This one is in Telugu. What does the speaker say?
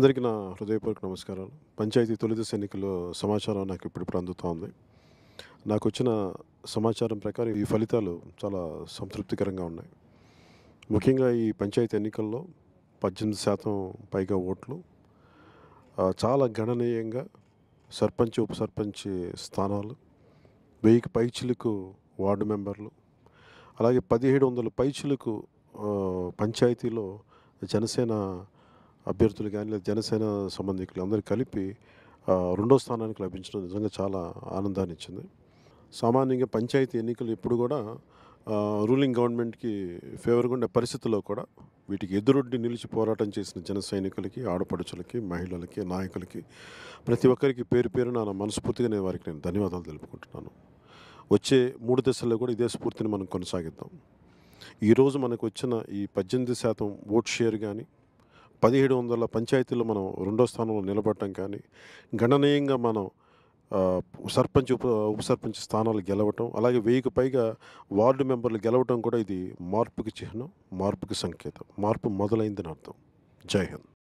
అందరికీ నా హృదయపూర్వక నమస్కారాలు పంచాయతీ తొలిదశ ఎన్నికల్లో సమాచారం నాకు ఇప్పుడిప్పుడు అందుతూ ఉంది నాకు వచ్చిన సమాచారం ప్రకారం ఈ ఫలితాలు చాలా సంతృప్తికరంగా ఉన్నాయి ముఖ్యంగా ఈ పంచాయతీ ఎన్నికల్లో పద్దెనిమిది శాతం పైగా ఓట్లు ఆ, చాలా గణనీయంగా సర్పంచ్ ఉప సర్పంచ్ స్థానాలు వెయ్యికి పైచిలకు వార్డు మెంబర్లు అలాగే పదిహేడు వందల పైచిలకు ఆ, పంచాయతీలో జనసేన అభ్యర్థులు కానీ లేదా జనసేన సంబంధికులు అందరూ కలిపి ఆ, రెండో స్థానానికి లభించడం నిజంగా చాలా ఆనందాన్ని ఇచ్చింది సామాన్యంగా పంచాయతీ ఎన్నికలు ఎప్పుడు కూడా ఆ, రూలింగ్ గవర్నమెంట్కి ఫేవర్గా ఉండే పరిస్థితుల్లో కూడా వీటికి ఎదురొడ్డి నిలిచి పోరాటం చేసిన జన సైనికులకి ఆడపడుచులకి మహిళలకి నాయకులకి ప్రతి ఒక్కరికి పేరు పేరున నా మనస్ఫూర్తిగా నేను వారికి నేను ధన్యవాదాలు తెలుపుకుంటున్నాను వచ్చే మూడు దశల్లో కూడా ఇదే స్ఫూర్తిని మనం కొనసాగిద్దాం ఈరోజు మనకు వచ్చిన ఈ పద్దెనిమిది శాతం ఓట్ షేర్ కానీ పదిహేడు వందల పంచాయతీల్లో మనం రెండో స్థానంలో నిలబడటం కానీ గణనీయంగా మనం ఆ, సర్పంచ్ ఉప ఉప సర్పంచ్ స్థానాలు గెలవటం అలాగే వెయ్యికి పైగా వార్డు మెంబర్లు గెలవటం కూడా ఇది మార్పుకి చిహ్నం మార్పుకి సంకేతం మార్పు మొదలైందని అర్థం జై హింద్